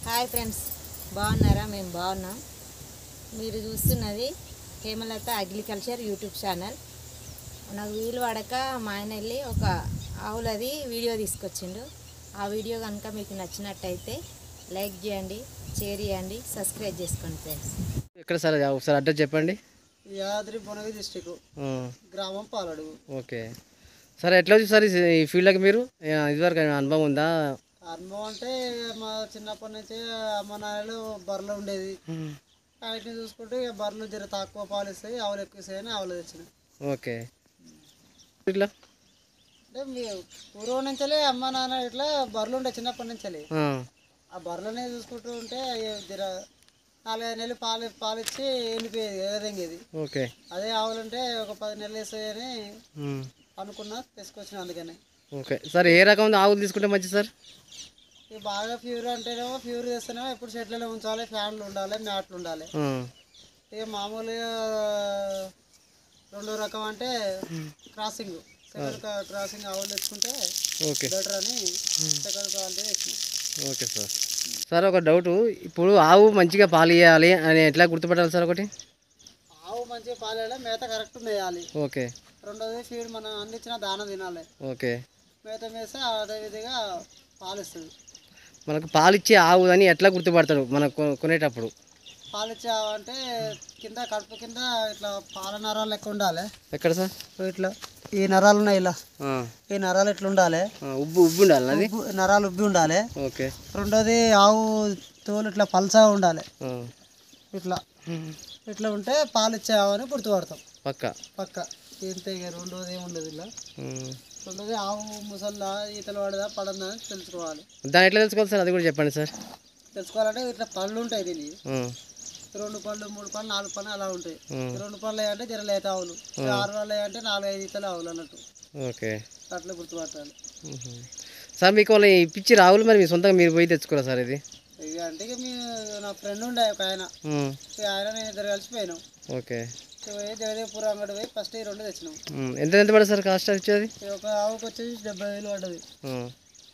Hi friends బాగున్నారా మేము బాగున్నాం మీరు చూస్తున్నది హేమలత అగ్రికల్చర్ యూట్యూబ్ ఛానల్ నాకు వీలు పడక మా ఆయన వెళ్ళి ఒక ఆవులది వీడియో తీసుకొచ్చిండు ఆ వీడియో కనుక మీకు నచ్చినట్టయితే లైక్ చేయండి షేర్ చేయండి సబ్స్క్రైబ్ చేసుకోండి ఫ్రెండ్స్ ఎక్కడ సార్ ఒకసారి అడ్రస్ చెప్పండి యాదాద్రి భువనగిరి డిస్టిక్ ఆ, గ్రామం పాలడుగు ఓకే సరే ఎట్లా వచ్చి సార్ ఈ- ఈ ఫీల్డ్కి మీరు ఏ, ఇదివరకు ఏమైనా అనుభవం ఉందా అనుభవం అంటే మా చిన్నప్పటి నుంచి అమ్మ నాన్నలు బర్రెలు ఉండేది వాటిని చూసుకుంటే ఇక బర్రెలు జర తక్కువ పాలు ఇస్తాయి ఆవులు ఎక్కువ ఇస్తాయి అని ఆవులు తెచ్చిన ఓకే ఇట్లా అంటే మీ పూర్వం నుంచే అమ్మ నాన్న ఇట్లా బర్రెలు ఉండే చిన్నప్పటి నుంచి ఆ, ఆ బర్రెలనే చూసుకుంటూ ఉంటే అవి జర నాలుగైదు నెలలు పాలు పాలు ఇచ్చి వెళ్ళిపోయేది ఎగదెంగేది ఓకే అదే ఆవులు అంటే ఒక పది నెలలు వేస్తాయని ఉమ్, అనుకున్నా తీసుకొచ్చిన అందుకని ఓకే సార్ ఏ రకం ఆవులు తీసుకుంటే మంచిది సార్ ఇక బాగా ప్యూర్ అంటేనేమో ప్యూర్ చేస్తేనేమో ఎప్పుడు షెడ్లలో ఉంచాలి ఫ్యాన్లు ఉండాలి మ్యాట్లు ఉండాలి ఆ, ఇక మామూలుగా రెండో రకం అంటే క్రాసింగ్ సెకండ్ క్రాసింగ్ ఆవులు తెచ్చుకుంటే ఓకే బెటర్ అని సెకండ్ క్వాలిటీ తెచ్చిన ఓకే సార్ సార్ ఒక డౌట్ ఇప్పుడు ఆవు మంచిగా పాలు ఇవ్వాలి అని ఎట్లా గుర్తుపట్టాలి సార్ ఒకటి ఆవు మంచిగా పాలేయాలి మేత కరెక్ట్ మేయాలి ఓకే రెండోది ఫీడ్ మనం అందించిన దాన తినాలి ఓకే మేత మేస్తే అదే విధంగా పాలు ఇస్తుంది మనకు పాలు ఇచ్చే ఆవు అని ఎట్లా గుర్తుపడతాడు మనం కొ- కొనేటప్పుడు పాలు ఇచ్చే ఆవు అంటే కింద కడుపు కింద ఇట్లా పాల నరాలు లెక్క ఉండాలి ఎక్కడ సార్ ఇట్లా ఈ నరాలు ఉన్నాయి ఇలా ఆ, ఈ నరాలు ఇట్లా ఉండాలి ఆ, ఉబ్బు ఉబ్బు ఉండాలి అది ఉబ్బు- నరాలు ఉబ్బి ఉండాలి ఓకే రెండోది ఆవు తోలు ఇట్లా పల్చగా ఉండాలి ఆ, ఇట్లా ఇట్లా ఉంటే పాలు ఇచ్చే ఆవు అని గుర్తుపడతాం పక్క పక్క ఇంతే ఇక రెండోది ఏమి ఉండదు ఇలా ఉమ్. రెండోది ఆవు ముసల్దా ఈతలు పడదా పడదా అని తెలుసుకోవాలి దాన్ని ఎట్లా తెలుసుకోవాలి సార్ అది కూడా చెప్పండి సార్ తెలుసుకోవాలంటే ఇట్లా పళ్ళు ఉంటాయి దీనికి ఆ, రెండు పళ్ళు మూడు పళ్ళు నాలుగు పళ్ళు అలా ఉంటాయి ఉమ్, రెండు పళ్ళు అంటే జర లేత ఆవులు ఆరు పళ్ళు అంటే నాలుగు ఐదు ఈతలు ఆవులు అన్నట్టు ఓకే అట్లా గుర్తుపట్టాలి ఉహు. సార్ మీకు వాళ్ళు ఇప్పించి రావులు మరి మీ సొంతంగా మీరు పోయి తెచ్చుకోరా సార్ ఇది ఇక అంటే ఇక మీ నా ఫ్రెండ్ ఉండే ఒక ఆయన ఉమ్, ఇక ఆయన నేను ఇద్దరు కలిసిపోయినాం ఓకే ఇక పోయి జగదేవ్పూర్ అంగడి పోయి ఫస్ట్ ఈ రెండు తెచ్చినాం ఉమ్, ఎంత ఎంత పడుతుంది సార్ కాస్ట్ వచ్చేది ఈ ఒక ఆవుకి వచ్చేసి డెబ్బై వేలు పడ్డది ఉమ్.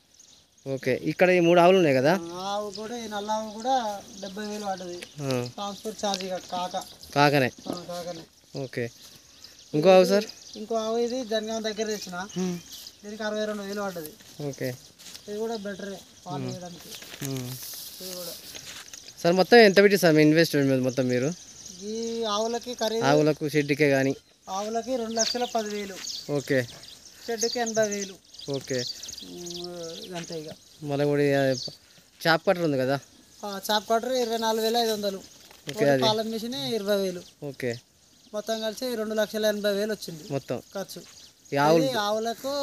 ఓకే ఇక్కడ ఈ మూడు ఆవులు ఉన్నాయి కదా ఆ ఆవు కూడా ఈ నల్ల ఆవు కూడా డెబ్బై వేలు పడ్డది ఉమ్, ట్రాన్స్పోర్ట్ ఛార్జ్ ఇక కాక కాకనే ఆ, కాకనే ఓకే ఇంకో ఆవు సార్ ఇంకో ఆవు ఇది జనగాం దగ్గర తెచ్చిన ఉమ్, దీనికి అరవై రెండు వేలు పడ్డది ఓకే ఇది కూడా బెటరే పాలు వేయడానికి ఉమ్. ఇది కూడా సార్ మొత్తం ఎంత పెట్టి సార్ మీ ఇన్వెస్ట్మెంట్ మీద మొత్తం మీరు ఈ ఆవులకి ఖరీదు ఆవులకు షెడ్కే కానీ ఆవులకి రెండు లక్షల పదివేలు ఓకే షెడ్కి ఎనభై వేలు ఓకే ఉమ్, అంతే ఇక మళ్ళీ కూడా చాప్ కట్టర్ ఉంది కదా ఆ, చాప్ కట్టర్ ఇరవై నాలుగు వేల ఐదు వందలు ఓకే అది పాల మిషన్ ఇరవై వేలు ఓకే మొత్తం కలిసి రెండు లక్షల ఎనభై వేలు వచ్చింది మొత్తం ఖర్చు ఈ ఆవులు ఇది ఆవులకు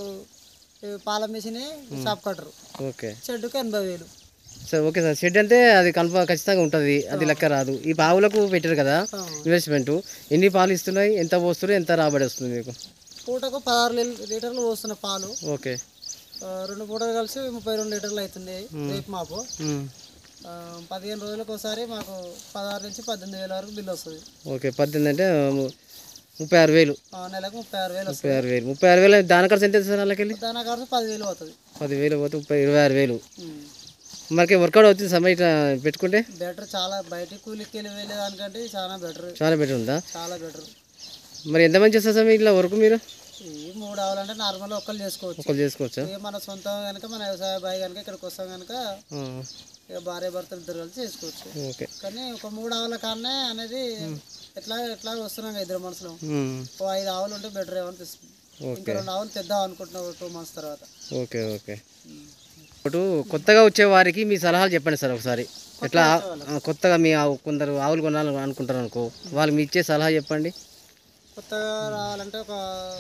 ఈ పాల మిషన్ చాప్ కట్టరు ఓకే షెడ్డుకు ఎనభై వేలు సార్ ఓకే సార్ షెడ్ అంటే అది కన్ఫర్మ్ ఖచ్చితంగా ఉంటుంది అది లెక్క రాదు ఈ ఆవులకు పెట్టారు కదా ఆ. ఇన్వెస్ట్మెంట్ ఎన్ని పాలు ఇస్తున్నాయి ఎంత పోస్తున్నారు ఎంత రాబడి వస్తుంది మీకు పూటకు పదహారు లీల- లీటర్లు పోస్తున్న పాలు ఓకే ఆ, రెండు పూటలు కలిసి ముప్పై రెండు లీటర్లు అవుతుంది రేపు మాపు ఉమ్. ఆ, పదిహేను రోజులకు ఒకసారి మాకు పదహారు నుంచి పద్దెనిమిది వేల వరకు బిల్ వస్తుంది ఓకే పద్దెనిమిది అంటే ము- ముప్పై ఆరు వేలు ఆ, నెలకు ముప్పై ఆరు వేలు ముప్పై ఆరు వేలు ముప్పై ఆరు వేలు దాని ఖర్చు ఎంత సార్ వాళ్ళకి వెళ్ళి వస్తుంది దాని ఖర్చు పదివేలు అవుతుంది పదివేలు పోతే ముప్పై ఇరవై ఆరు వేలు మనకి వర్కౌట్ అవుతుంది సమయం ఇట్లా పెట్టుకుంటే బెటర్ చాలా బయటికి కూలికి వెళ్ళి వెళ్ళేదానికంటే ఇది చాలా బెటర్ చాలా బెటర్ ఉందా చాలా బెటర్ మరి ఎంత మంది చేస్తారు సార్ ఇట్లా వర్క్ మీరు ఈ మూడు ఆవులంటే నార్మల్ ఒక్కరు చేసుకోవచ్చు ఒకరు చేసుకోవచ్చా ఇక మన సొంతం కనుక మన వ్యవసాయ బాయ్ కనుక ఇక్కడికి వస్తాం కనుక ఆ, ఇక భార్య భర్తలు ఇద్దరు కలిసి చేసుకోవచ్చు ఓకే కానీ ఒక మూడు ఆవుల కాడనే అనేది ఎట్లా ఎట్లా వస్తున్నాం కదా ఇద్దరు మనుషులు ఉమ్, ఓ ఐదు ఆవులు ఉంటే బెటర్ ఏమనిపిస్తుంది ఇంకా ఓకే రెండు ఆవులు తెద్దాం అనుకుంటున్నాం టూ మంత్స్ తర్వాత ఓకే ఓకే ఇప్పుడు కొత్తగా వచ్చే వారికి మీ సలహాలు చెప్పండి సార్ ఒకసారి ఎట్లా ఆ, కొత్తగా మీ ఆవు కొందరు ఆవులు కొనాలని అనుకుంటారు అనుకో వాళ్ళు మీ ఇచ్చే సలహా చెప్పండి కొత్తగా రావాలంటే ఒక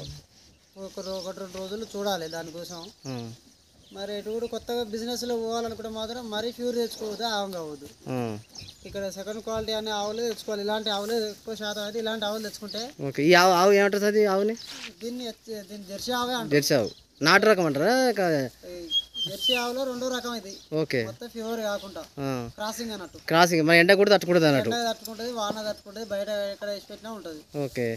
ఒక రో- ఒకటి రెండు రోజులు చూడాలి దానికోసం ఆ, మరి ఎటు కూడా కొత్తగా బిజినెస్లో పోవాలనుకుంటే మాత్రం మరీ ప్యూర్ తెచ్చుకోవద్దు ఆవం కావద్దు ఆ, ఇక్కడ సెకండ్ క్వాలిటీ అనే ఆవులు తెచ్చుకోవాలి ఇలాంటి ఆవులు ఎక్కువ శాతం అయితే ఇలాంటి ఆవులు తెచ్చుకుంటే ఓకే ఈ ఆవు ఆవు ఏమంటారు సార్ ఈ ఆవుని దీన్ని ఎత్తి- దీన్ని జెర్సీ ఆవే అంటారు జెర్సీ ఆవు నాటు రకం అంటారా కా- ఈ జెర్సీ ఆవులో రెండో రకం ఇది ఓకే మొత్తం ప్యూర్ కాకుండా ఆ, క్రాసింగ్ అన్నట్టు క్రాసింగ్ మన ఎండ కూడా తట్టుకుంటుంది అన్నట్టు ఎండ తట్టుకుంటుంది వాన తట్టుకుంటుంది బయట ఎక్కడ వేసి పెట్టినా ఉంటుంది ఓకే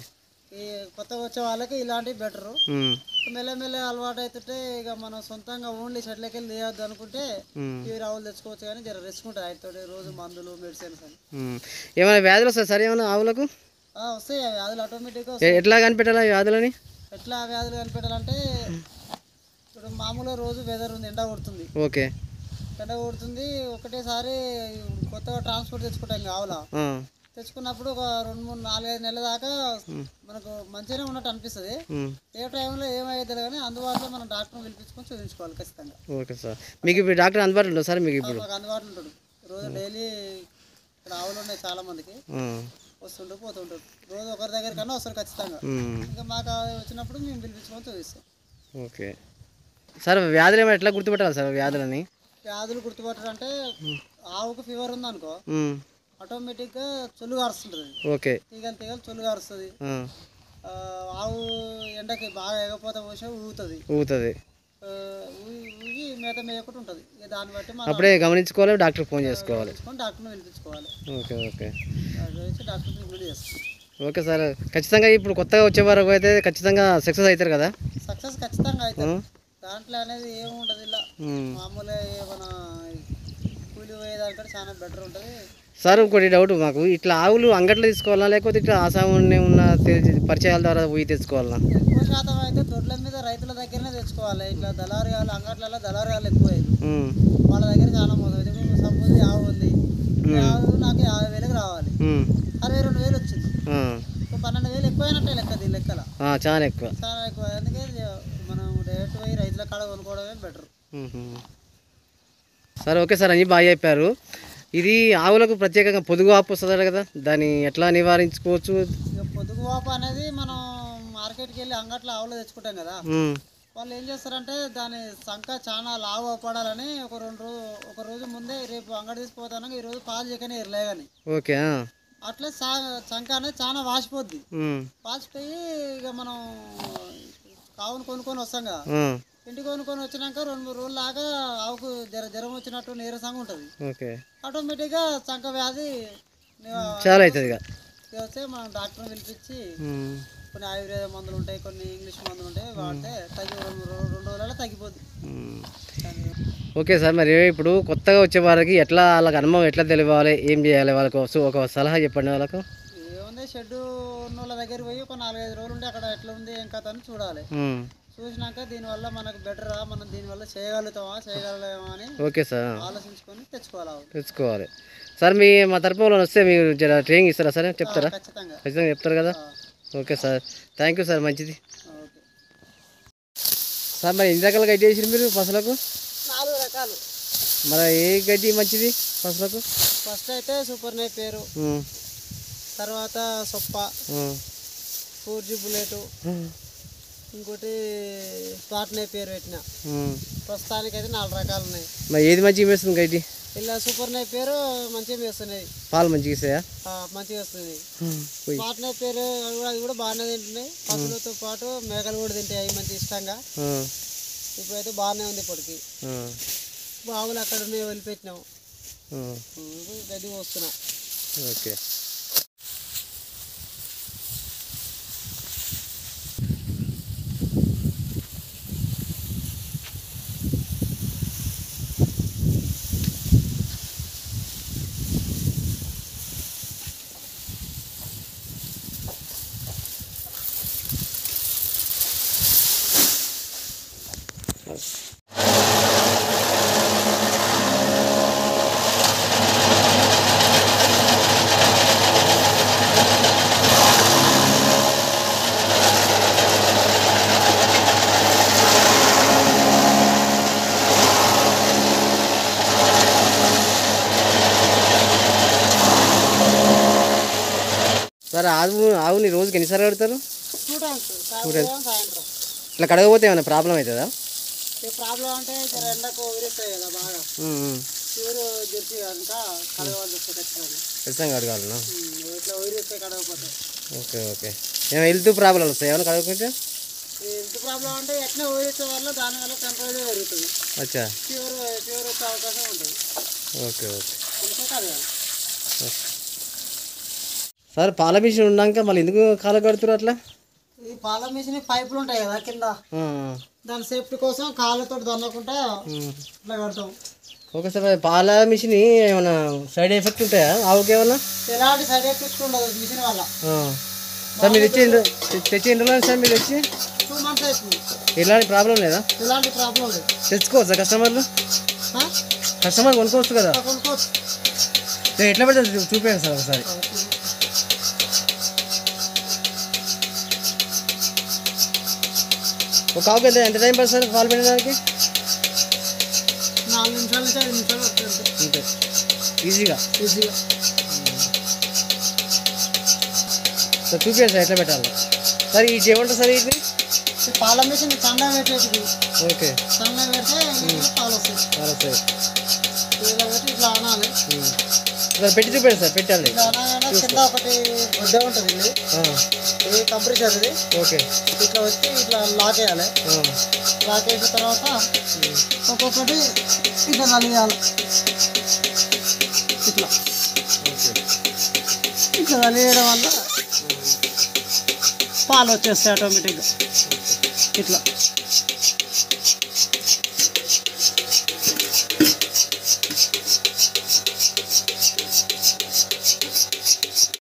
ఈ కొత్తగా వచ్చే వాళ్ళకి ఇలాంటివి బెటరు ఉమ్, మెల్లమెల్ల అలవాటు అవుతుంటే ఇక మనం సొంతంగా ఓన్లీ షెడ్లకి వెళ్ళి తీయొద్దు అనుకుంటే ఉమ్, ఈ రావులు తెచ్చుకోవచ్చు కానీ జర రిస్క్ ఉంటుంది వాటితోటి రోజు మందులు మెడిసిన్స్ అని ఉమ్. ఏమైనా వ్యాధులు వస్తాయి సార్ ఏమైనా ఆవులకు ఆ, వస్తాయి అవి వ్యాధులు ఆటోమేటిక్గా ఎ- ఎట్లా కనిపెట్టాలా ఈ వ్యాధులని ఎట్లా ఆ వ్యాధులు కనిపెట్టాలంటే ఇప్పుడు మామూలుగా రోజు వెదర్ ఉంది ఎండ కొడుతుంది ఓకే ఎండ కొడుతుంది ఒకటేసారి కొత్తగా ట్రాన్స్పోర్ట్ తెచ్చుకుంటాం కావాలా ఆ, తెచ్చుకున్నప్పుడు ఒక రెండు మూడు నాలుగైదు నెలల దాకా మనకు మంచిగానే ఉన్నట్టు అనిపిస్తుంది ఉమ్, ఏ టైంలో ఏమైతే కానీ అందుబాటులో మనం డాక్టర్ని పిలిపించుకొని చూపించుకోవాలి ఖచ్చితంగా ఓకే సార్ మీకు ఇప్పుడు డాక్టర్ అందుబాటులో ఉందా సార్ మీకు ఇప్పుడు మాకు అందుబాటులో ఉంటాడు రోజు డైలీ ఇక్కడ ఆవులు ఉన్నాయి చాలా మందికి ఆ, వస్తుంటూ పోతుంటారు రోజు ఒకరి దగ్గర కన్నా వస్తారు ఖచ్చితంగా ఉమ్, ఇంకా మాకు ఆ వచ్చినప్పుడు మేము పిలిపించుకొని చూపిస్తాం ఓకే సార్ వ్యాధులు ఏమైనా ఎట్లా గుర్తుపెట్టాలి సార్ వ్యాధులని వ్యాధులు గుర్తుపట్టడం అంటే ఆవుకు ఫీవర్ ఉందనుకో ఉమ్, ఆటోమేటిక్గా చొల్లు కారుస్తుంటుంది ఓకే తీగలు తీగలు చొల్లు కారుస్తుంది ఆ, ఆ, ఆవు ఎండకి బాగా ఎగపోతే పోసే ఊగుతుంది ఊగుతుంది ఆ, ఊగి ఊగి మేత మేయకుండా ఉంటుంది ఇక దాన్ని బట్టి మనం అప్పుడే గమనించుకోవాలి డాక్టర్ ఫోన్ చేసుకోవాలి పిలుచుకొని డాక్టర్ని పిలిపించుకోవాలి ఓకే ఓకే అది వచ్చి డాక్టర్ ట్రీట్మెంట్ చేస్తాం ఓకే సార్ ఖచ్చితంగా ఇప్పుడు కొత్తగా వచ్చే వరకు అయితే ఖచ్చితంగా సక్సెస్ అవుతారు కదా సక్సెస్ ఖచ్చితంగా అవుతుంది ఉమ్, దాంట్లో అనేది ఏముండదు ఇలా ఉమ్. మామూలుగా ఏమైనా కూలి పోయేదానికంటే చాలా బెటర్ ఉంటుంది సార్ ఇంకోటి డౌట్ మాకు ఇట్లా ఆవులు అంగట్లో తీసుకోవాలా లేకపోతే ఇట్లా ఆసామునే ఉన్న తె- పరిచయాల ద్వారా పోయి తెచ్చుకోవాలా ఎక్కువ శాతం అయితే దొడ్ల మీద రైతుల దగ్గరనే తెచ్చుకోవాలి ఇట్లా దళారియాలు అంగట్లలో దళారియాలు ఎక్కువ అయ్యారు ఉమ్, వాళ్ళ దగ్గర చాలా మోసం ఇప్పుడు సపోజ్ ఆవు ఉంది ఈ ఆవు నాకు యాభై వేలకు రావాలి ఉమ్, అరవై రెండు వేలు వచ్చింది ఆ, ఒక పన్నెండు వేలు ఎక్కువైనట్టే లెక్క దీని లెక్కల ఆ, చాలా ఎక్కువ చాలా ఎక్కువ అందుకే మనం డైరెక్ట్ పోయి రైతుల కాడ కొనుక్కోవడమే బెటర్ ఉహు. సార్ ఓకే సార్ అని బాగా చెప్పారు ఇది ఆవులకు ప్రత్యేకంగా పొదుగు ఆపు వస్తుంది కదా దాన్ని ఎట్లా నివారించుకోవచ్చు ఇక పొదుగు వాప అనేది మనం మార్కెట్కి వెళ్ళి అంగట్లో ఆవులు తెచ్చుకుంటాం కదా ఉమ్, వాళ్ళు ఏం చేస్తారంటే దాని సంఖ చాలా లావు పడాలని ఒక రెండు రోజు ఒక రోజు ముందే రేపు అంగడి తీసుకుపోతాను ఈ రోజు పాలు చికెన్ ఇరలే కానీ ఓకే ఆ, అట్లే సా సంఖ అనేది చాలా వాసిపోద్ది ఉమ్, వాసిపోయి ఇక మనం కావును కొనుక్కొని వస్తాం కదా ఆ, ఇంటికి కొనుక్కొని వచ్చినాక రెండు మూడు రోజులు దాకా ఆవుకు జర జ్వరం వచ్చినట్టు నీరసంగా ఉంటుంది ఓకే ఆటోమేటిక్గా సంఖ వ్యాధి నివా- చాలా అవుతుంది ఇక ఇక వస్తే మనం డాక్టర్ని పిలిపించి ఉమ్, కొన్ని ఆయుర్వేద మందులు ఉంటాయి కొన్ని ఇంగ్లీష్ మందులు ఉంటాయి వాడితే తగ్గి రెండు రో- రెండు రోజులలో తగ్గిపోద్ది ఉమ్. దాని- ఓకే సార్ మరి ఇప్పుడు కొత్తగా వచ్చే వారికి ఎట్లా వాళ్ళకి అనుభవం ఎట్లా తెలియాలి ఏం చేయాలి వాళ్ళకు సో ఒక సలహా చెప్పండి వాళ్ళకు ఏముంది షెడ్ ఉన్న వాళ్ళ దగ్గర పోయి ఒక నాలుగైదు రోజులు ఉండి అక్కడ ఎట్లా ఉంది ఏం కథ అని చూడాలి ఉమ్, చూసినాక దీనివల్ల మనకు బెటరా మనం దీనివల్ల చేయగలుగుతామా చేయగలమా అని ఓకే సార్ ఆలోచించుకొని తెచ్చుకోవాలి ఆవులు. తెచ్చుకోవాలి సార్ మీ మా తరపు వాళ్ళు వస్తే మీరు జర ట్రైనింగ్ ఇస్తారా సరే చెప్తారా ఖచ్చితంగా ఖచ్చితంగా చెప్తారు కదా ఆ, okay sir thank you sir మంచిది ఓకే సార్ మరి ఎన్ని రకాల గడ్డి వేసారు మీరు పసులకు నాలుగు రకాలు మరి ఏ గడ్డి మంచిది పసులకు ఫస్ట్ అయితే సూపర్ నే పేరు ఉమ్, తర్వాత సొప్ప ఉమ్, ఫోర్ జీ బుల్లెట్ ఉమ్, ఇంకోటి స్పాట్ నే పేరు పెట్టిన ఉమ్. ప్రస్తుతానికి అయితే నాలుగు రకాలు ఉన్నాయి మరి ఏది మంచిగా వేస్తుంది గడ్డి ఇలా సూపర్ నే పేరు మంచిగా వేస్తున్నాయి పాలు మంచిగా ఇస్తాయా ఆ, మంచిగా వస్తుంది ఉమ్, పోయి. స్పాట్ నే పేరు అవి కూడా అది కూడా బాగానే తింటున్నాయి పశువులతో పాటు మేకలు కూడా తింటాయి అవి మంచి ఇష్టంగా ఉమ్, ఇప్పుడైతే బాగానే ఉంది ఇప్పటికి ఉమ్, బావులు అక్కడ ఉన్నాయి వదిలిపెట్టినాం ఉమ్. ఇప్పుడు గడ్డి వస్తున్నా ఓకే సార్ ఆవు ఆవుని రోజుకి ఎన్నిసార్లు కడతారు టూ టైమ్స్ ఉదయం సాయంత్రం ఇట్లా కడగపోతే ఏమైనా ప్రాబ్లం అవుతుందా ఈ ప్రాబ్లం అంటే జర ఎండకు ఉరిస్తాయి కదా బాగా ఉమ్, ఉమ్. ప్యూర్ జెర్సీ కనుక కడగాల్సి వస్తుంది ఖచ్చితంగా ఖచ్చితంగా కడగాలనా ఉమ్, ఇట్లా ఉరిస్తాయి కడగకపోతే ఓకే ఓకే ఏమైనా హెల్త్ ప్రాబ్లం వస్తాయి ఏమైనా కడగకుంటే ఈ హెల్త్ ప్రాబ్లం అంటే ఎట్లా ఉరిస్తే వల్ల దానివల్ల టెంపరేచర్ పెరుగుతుంది అచ్చా ప్యూర్ ప్యూర్ వచ్చే అవకాశం ఉంటుంది ఓకే ఓకే అందుకే కడగాలి సార్ పాల మిషన్ ఉన్నాక మళ్ళీ ఎందుకు కాలు కడుతున్నారు అట్లా ఈ పాల మిషన్ పైపులు ఉంటాయి కదా కింద ఆ, దాని సేఫ్టీ కోసం కాళ్ళతో దన్నకుండా ఉమ్. ఇట్లా కడతాం ఓకే సార్ మరి పాల మిషన్ ఏమైనా సైడ్ ఎఫెక్ట్ ఉంటాయా ఆవుకి ఏమన్నా ఎలాంటి సైడ్ ఎఫెక్ట్స్ ఉండదు మిషన్ వల్ల ఆ. సార్ మీరు తెచ్చి ఎన్ని రో- తె- తెచ్చి ఎన్ని రోజులు సార్ మీరు తెచ్చి టూ మంత్స్ అవుతుంది ఎలాంటి ప్రాబ్లం లేదా ఎలాంటి ప్రాబ్లం లేదు తెచ్చుకోవచ్చా కస్టమర్లు ఆ? కస్టమర్ కొనుక్కోవచ్చు కదా కొనుక్కోవచ్చు నేను ఎట్లా పెడతా చూ- చూపించండి సార్ ఒకసారి ఒక ఆవుకి ఎంత ఎంత టైం పడుతుంది సార్ పాలు పిండడానికి నాలుగు నిమిషాల నుంచి ఐదు నిమిషాలు పడుతుంది అంతే ఈజీగా ఈజీగా సార్ చూపించండి సార్ ఎట్లా పెట్టాలి సార్ ఈ ఏమంటారు సార్ ఇది ఈ పాల మిషన్ చందా పెట్టేది ఓకే చందా పెడితే నీకు పాలు వస్తాయి చాలా సార్ ఇలా పెట్టి ఇట్లా అనాలి సార్ పెట్టి చూపించండి సార్ పెట్టండి ఇట్లా అనగానే కింద ఒకటి గుడ్డ ఉంటుంది ఇది ఆ, ఇది కంప్రెషర్ ఇది ఓకే ఇట్లా వచ్చి ఇట్లా లాక్ వేయాలి ఆ, లాక్ వేసిన తర్వాత ఒక్కొక్కటి ఇట్లా నలియాలి ఇట్లా ఇట్లా నలియడం వల్ల పాలు వచ్చేస్తాయి ఆటోమేటిక్గా ఇట్లా